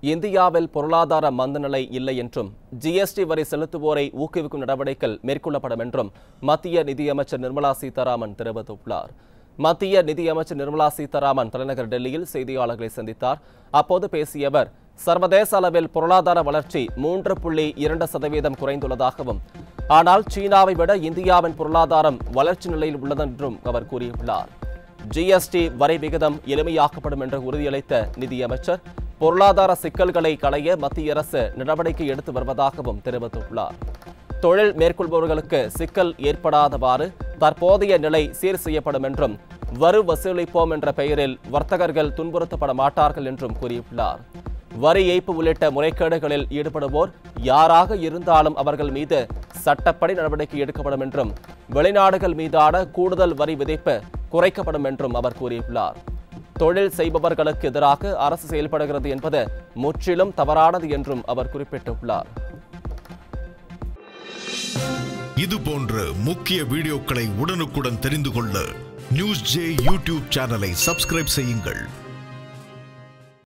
இந்தியாவில் பொருளாதார மந்தநிலை இல்லை என்றும் ஜிஎஸ்டி வரி செலுத்துவோரை ஊக்குவிக்கும் நடவடிக்கைகள் மேற்கொள்ளப்படும் என்றும் மத்திய நிதியமைச்சர் நிர்மலா சீதாராமன் தெரிவித்துள்ளார் மத்திய நிதியமைச்சர் நிர்மலா சீதாராமன் தலைநகர் டெல்லியில் செய்தியாளர்களை சந்தித்தார் அப்போது பேசிய அவர் சர்வதேச அளவில் பொருளாதார வளர்ச்சி மூன்று புள்ளி இரண்டு சதவீதம் குறைந்துள்ளதாகவும் ஆனால் சீனாவை விட இந்தியாவின் பொருளாதாரம் வளர்ச்சி நிலையில் உள்ளதென்றும் அவர் கூறியுள்ளார் ஜிஎஸ்டி வரி விகிதம் எளிமையாக்கப்படும் என்று உறுதியளித்த நிதியமைச்சர் பொருளாதார சிக்கல்களை களைய மத்திய அரசு நடவடிக்கை எடுத்து வருவதாகவும் தெரிவித்துள்ளார் தொழில் மேற்கொள்பவர்களுக்கு சிக்கல் ஏற்படாதவாறு தற்போதைய நிலை சீர் செய்யப்படும் என்றும் வரி வசூலிப்போம் என்ற பெயரில் வர்த்தகர்கள் துன்புறுத்தப்பட மாட்டார்கள் என்றும் கூறியுள்ளார் வரி ஏய்ப்பு உள்ளிட்ட முறைகேடுகளில் ஈடுபடுவோர் யாராக இருந்தாலும் அவர்கள் மீது சட்டப்படி நடவடிக்கை எடுக்கப்படும் என்றும் வெளிநாடுகள் மீதான கூடுதல் வரி விதிப்பு குறைக்கப்படும் என்றும் அவர் கூறியுள்ளார் தொழில் செய்பவர்களுக்கு எதிராக அரசு செயல்படுகிறது என்பது முற்றிலும் தவறானது என்றும் அவர் குறிப்பிட்டுள்ளார் இது போன்ற முக்கிய வீடியோக்களை உடனுக்குடன் தெரிந்து கொள்ள நியூஸ் ஜே யூடியூப் சேனலை சப்ஸ்கிரைப் செய்யுங்கள்